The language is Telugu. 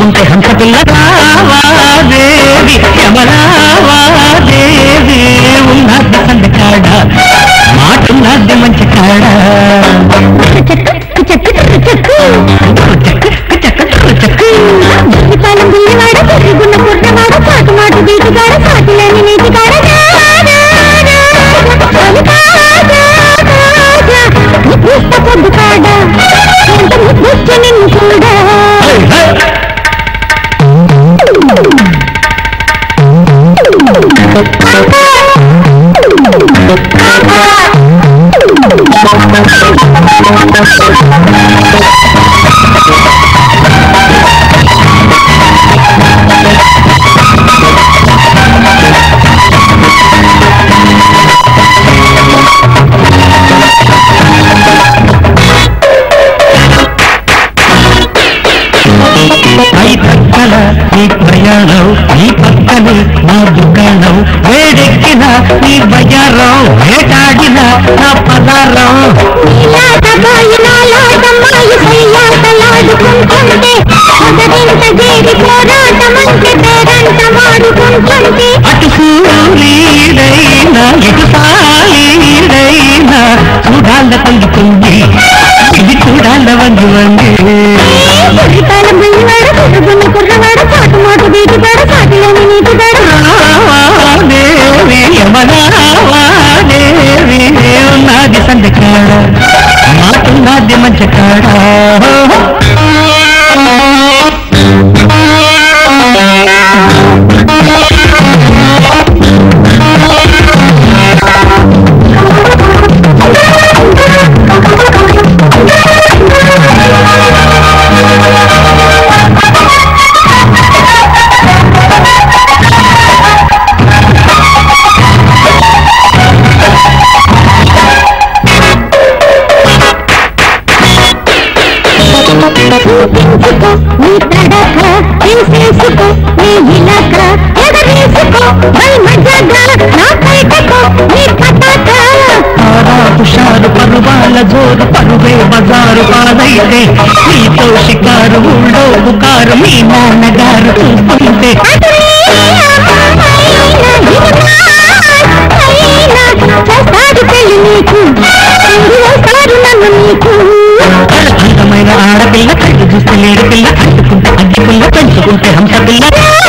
పెంచుకుంటే హంస పిల్ల రావాదేవి యమరావాదేవి ఉన్నది సంద కాడ మాటున్నది మంచి కాడ జీవితాలం గుల్లివాడ తిరుగున్న పుట్టవాడ చాటు మాటు బీటుగాడ సాటిలేని నీటిగాడ నికృష్ట పొద్దు కాడ ఎంత ముద్దుచ్చ నిన్ను కూడా ఈ పక్కన నీ ప్రయాణం ఈ పక్కనే నా దుకాణం వేడెక్కిన నీ బజారం వేటాడిన నా పదారం నీలాటమాయి నాలాటమాయి సయ్యాటలాడుకుంటుంటే మొదరింత చేరి పోరాటమంటే పేరంటమాడుకుంటుంటే అటు సూరీడైనా ఇటు సాలీడైనా చూడాల తల్లి తంగి ఇది చూడాల వంగి వంగి పురితాల బియ్యవాడ పురుగున్న కుర్రవాడ చాటు మాటు బీటుగాడ సాటిలోని నీటిగాడ దేవి యమనావాదేవి ఉన్నది సందకాడ మాటున్నది మంచి కాడ చూపించుకో నీ తడక తీసేసుకో నీ ఇలక ఎగరేసుకో మై మజాగా నా బయటకో నీ పతాక తారా తుషారు పరువాల జోరు పరువే బజారు పాలైతే నీతో షికారు ఊళ్ళో పుకారు మీ నాన్నగారు చూస్తుంటే చేస్తాడు పెళ్లి నీకు వేస్తారు నన్ను నీకు అందమైన ఆడపిల్ల కళ్ళు చూస్తే లేడు పిల్ల కట్టుకుంటే అగ్గి పిల్ల పెంచుకుంటే హంస పిల్ల